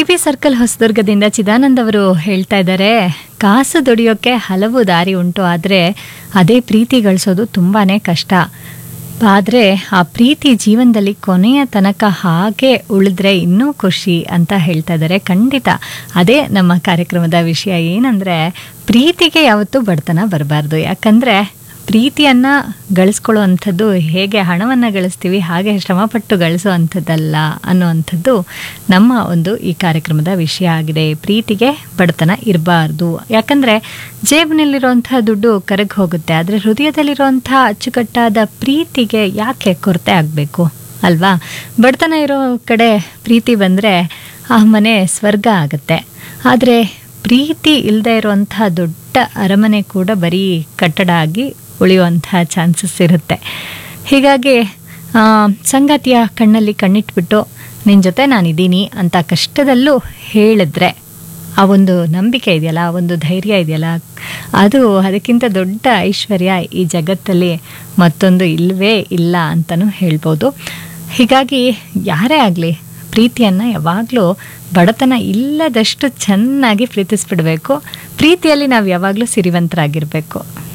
T circle ಹೊಸದುರ್ಗದಿಂದ Chidanand ಅವರು ಹೇಳ್ತಾ ಇದ್ದಾರೆ ಕಾಸು ದುಡಿಯೋಕ್ಕೆ ಹಲವು ದಾರಿ ಉಂಟು ಆದರೆ ಅದೇ ಪ್ರೀತಿ ಗಳಿಸೋದು ತುಂಬಾ ಕಷ್ಟ ಆದರೆ ಆ ಪ್ರೀತಿ ಜೀವನದಲ್ಲಿ ಕೊನೆಯ ತನಕ ಹಾಗೆ ಉಳಿದ್ರೆ ಇನ್ನೂ ಖುಷಿ ಅಂತ ಹೇಳ್ತಾ ಇದ್ದಾರೆ ಖಂಡಿತ ಅದೇ ನಮ್ಮ ಕಾರ್ಯಕ್ರಮದ ವಿಷಯ ಏನಂದರೆ ಪ್ರೀತಿಗೆ ಯಾವತ್ತೂ ಬಡತನ ಬರಬಾರ್ದು ಯಾಕಂದರೆ ಪ್ರೀತಿಯನ್ನು ಗಳಿಸ್ಕೊಳ್ಳೋ ಅಂಥದ್ದು ಹೇಗೆ ಹಣವನ್ನು ಗಳಿಸ್ತೀವಿ ಹಾಗೆ ಶ್ರಮಪಟ್ಟು ಗಳಿಸೋ ಅಂಥದ್ದಲ್ಲ ಅನ್ನುವಂಥದ್ದು ನಮ್ಮ ಒಂದು ಈ ಕಾರ್ಯಕ್ರಮದ ವಿಷಯ ಆಗಿದೆ ಪ್ರೀತಿಗೆ ಬಡತನ ಇರಬಾರ್ದು ಯಾಕಂದರೆ ಜೇಬಿನಲ್ಲಿರುವಂಥ ದುಡ್ಡು ಕರಗಿ ಹೋಗುತ್ತೆ ಆದರೆ ಹೃದಯದಲ್ಲಿರುವಂಥ ಅಚ್ಚುಕಟ್ಟಾದ ಪ್ರೀತಿಗೆ ಯಾಕೆ ಕೊರತೆ ಆಗಬೇಕು ಅಲ್ವಾ ಬಡತನ ಇರೋ ಕಡೆ ಪ್ರೀತಿ ಬಂದರೆ ಆ ಮನೆ ಸ್ವರ್ಗ ಆಗುತ್ತೆ ಆದರೆ ಪ್ರೀತಿ ಇಲ್ಲದೆ ಇರುವಂಥ ದೊಡ್ಡ ಅರಮನೆ ಕೂಡ ಬರೀ ಕಟ್ಟಡ ಆಗಿ ಉಳಿಯುವಂಥ ಚಾನ್ಸಸ್ ಇರುತ್ತೆ ಹೀಗಾಗಿ ಆ, ಸಂಗಾತಿಯ ಕಣ್ಣಲ್ಲಿ ಕಣ್ಣಿಟ್ಬಿಟ್ಟು ನಿನ್ನ ಜೊತೆ ನಾನಿದ್ದೀನಿ ಅಂತ ಕಷ್ಟದಲ್ಲೂ ಹೇಳಿದ್ರೆ ಆ ಒಂದು ನಂಬಿಕೆ ಇದೆಯಲ್ಲ ಆ ಒಂದು ಧೈರ್ಯ ಇದೆಯಲ್ಲ ಅದು ಅದಕ್ಕಿಂತ ದೊಡ್ಡ ಐಶ್ವರ್ಯ ಈ ಜಗತ್ತಲ್ಲಿ ಮತ್ತೊಂದು ಇಲ್ಲವೇ ಇಲ್ಲ ಅಂತಲೂ ಹೇಳ್ಬೋದು ಹೀಗಾಗಿ ಯಾರೇ ಆಗಲಿ ಪ್ರೀತಿಯನ್ನು ಯಾವಾಗಲೂ ಬಡತನ ಇಲ್ಲದಷ್ಟು ಚೆನ್ನಾಗಿ ಪ್ರೀತಿಸ್ಬಿಡಬೇಕು ಪ್ರೀತಿಯಲ್ಲಿ ನಾವು ಯಾವಾಗಲೂ ಸಿರಿವಂತರಾಗಿರಬೇಕು